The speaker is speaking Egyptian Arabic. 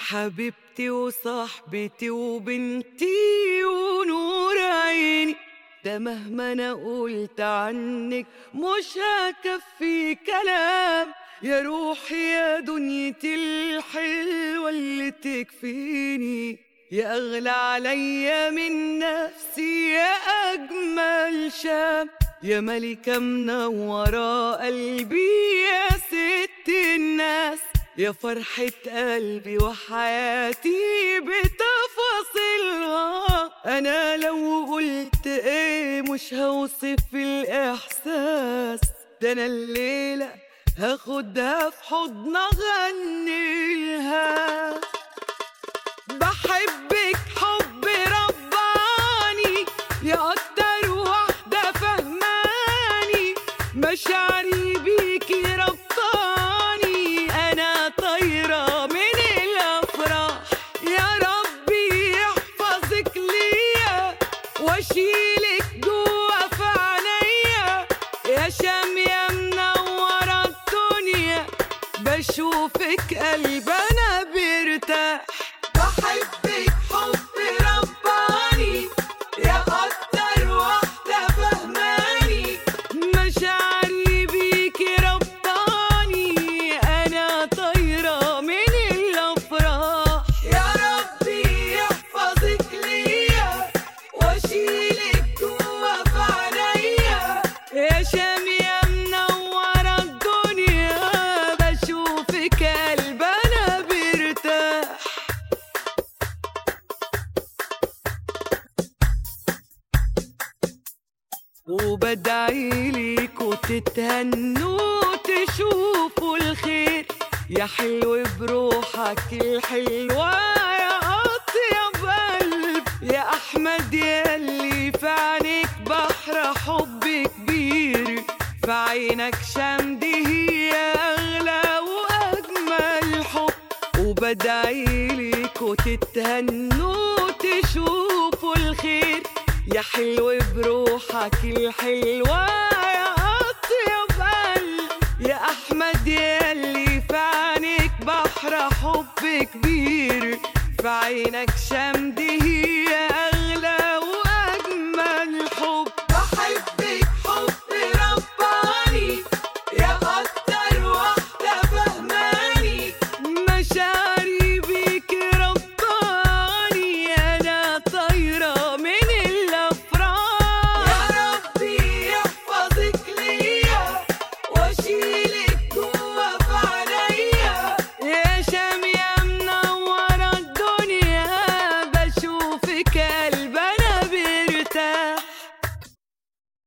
حبيبتي وصاحبتي وبنتي ونور عيني ده مهما انا قلت عنك مش هكفي كلام يا روحي يا دنيتي الحلوة اللي تكفيني يا أغلى عليا من نفسي يا أجمل شام يا ملكة منورة قلبي يا ست الناس يا فرحة قلبي وحياتي بتفاصيلها أنا لو قلت إيه مش هوصف الإحساس ده أنا الليلة هاخدها في حضن أغنيها بحبك حب رباني يا أكتر واحدة فهماني مشاعري بيكي ربطاني أنا طايرة من الأفراح يا ربي يحفظك ليا واشيلك جوا في عينيا يا شامية منورة الدنيا بشوفك قلب أنا بيرتاح بحبك حب رباني يا أكتر واحدة فهماني مشاعري بيكي ربطاني أنا طايرة من الأفراح يا ربي يحفظك ليا واشيلك جوا في عينيا يا شامية منورة الدنيا بشوفك قلب أنا بيرتاح وبدعي ليك وتتهنوا وتشوفوا الخير يا حلو بروحك الحلوة يا أطيب قلب يا أحمد ياللي في عينيك بحر حب كبير في عينك شمدي هي أغلى وأجمل حب وبدعي ليك وتتهنوا وتشوفوا الخير يا حلو بروحك الحلوة يا أطيب قلب يا أحمد ياللي في عينيك بحر حب كبير في عينك شمدي